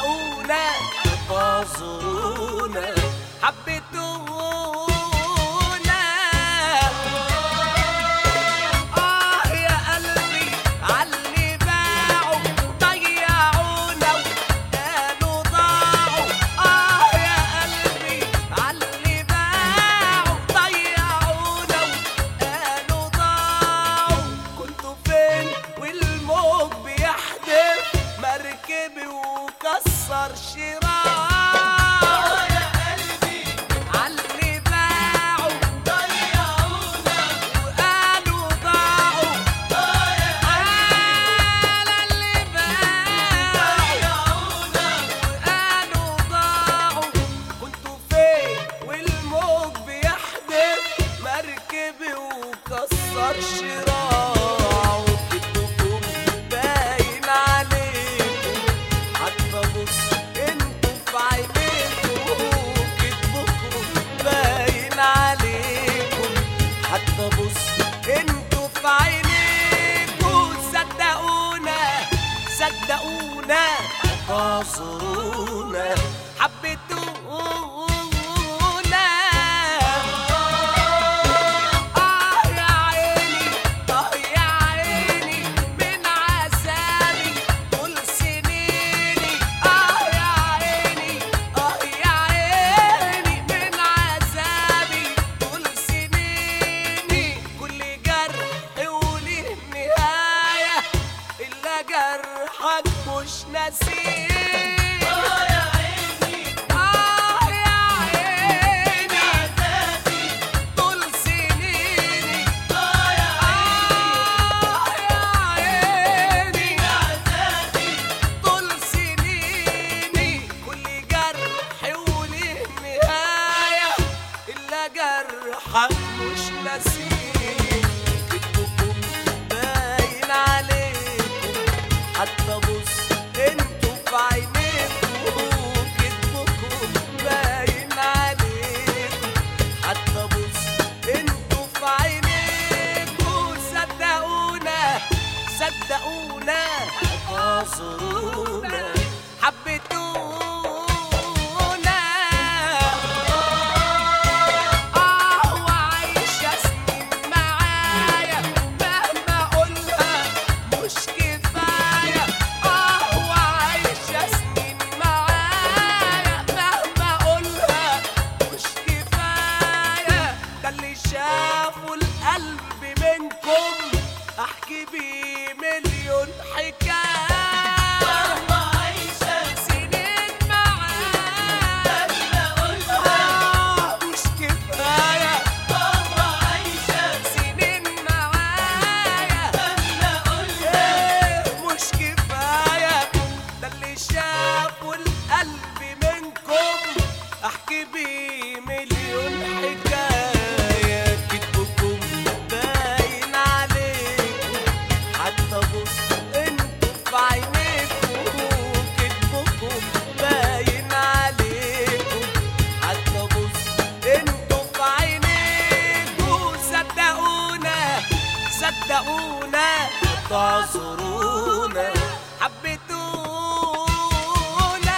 صدقونا اعذرونا حبيتونا آه يا قلبي عاللي باعوا ضيعونا وقالوا ضاعوا آه يا قلبي عاللي باعوا ضيعونا وقالوا ضاعوا كنتوا فين والموج بيحدف مركبي وكسر شراع يا قلبي عاللي باعوا ضيعونا وقالوا ضاعوا على اللي باعوا وقالوا ضاعوا كنتوا فين والموج بيحدف مركبي وكسر شراعه كدبكم باين عليكم حتى بص انتوا في عينيكم كدبكم باين عليكم حتى بص انتوا في عينيكم صدقونا صدقونا اعذرونا حبيتونا آه يا عيني آه يا عيني من عذابي طول سنيني آه يا عيني آه يا عيني من عذابي طول سنيني كل جرح وليه نهاية إلا جرحك مش ناسيه آه يا عيني آه يا عيني طول سنيني آه يا عيني طول سنيني كل جرح وليه نهاية إلا جرحك مش ناسيه كدبكم باين عليكم حتى بص انتوا في عينيكم كدبكم باين عليكم حتى بص انتوا في عينيكم صدقونا صدقونا اعذرونا حبيتونا اه وعايشة سنين معايا مهما اقولها مش كفاية اه وعايشة سنين معايا مهما اقولها مش كفاية ده اللي شافوا القلب منكم احكي بيه مليون حكاية سنين معايا آه مش كفاية سنين معايا إيه مش كفاية ده اللي شافوا القلب منكم احكي بيه مليون حكاية كدبكم باين عليكم حتى بص انتوا في عينيكم كدبكم باين عليكم حتى بص انتوا في عينيكم صدقونا صدقونا تعذرونا حبيتونا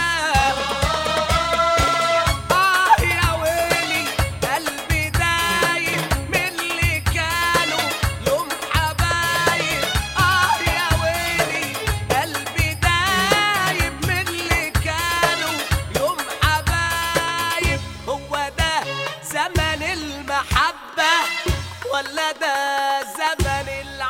آه يا ويلي قلبي دايب من اللي كانوا يوم حبايب آه يا ويلي قلبي دايب من اللي كانوا يوم حبايب هو ده زمن المحبة ولا ده زمن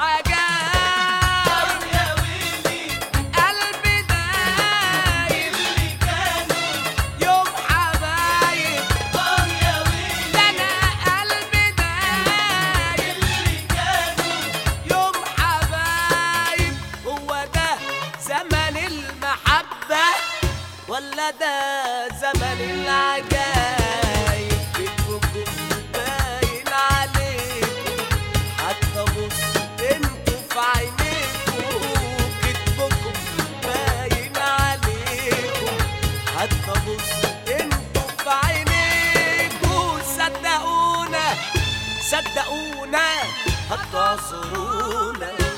العجاب يا ويلي قلبي دايب يوم حبايب ده انا قلبي دايب يوم حبايب هو ده زمن المحبة ولا ده زمن العجايب كتبكم باين عليكم حتى بص انتوا في عينيكم كتبكم باين عليكم حتى بص انتوا في عينيكم صدقونا صدقونا هتعصرونا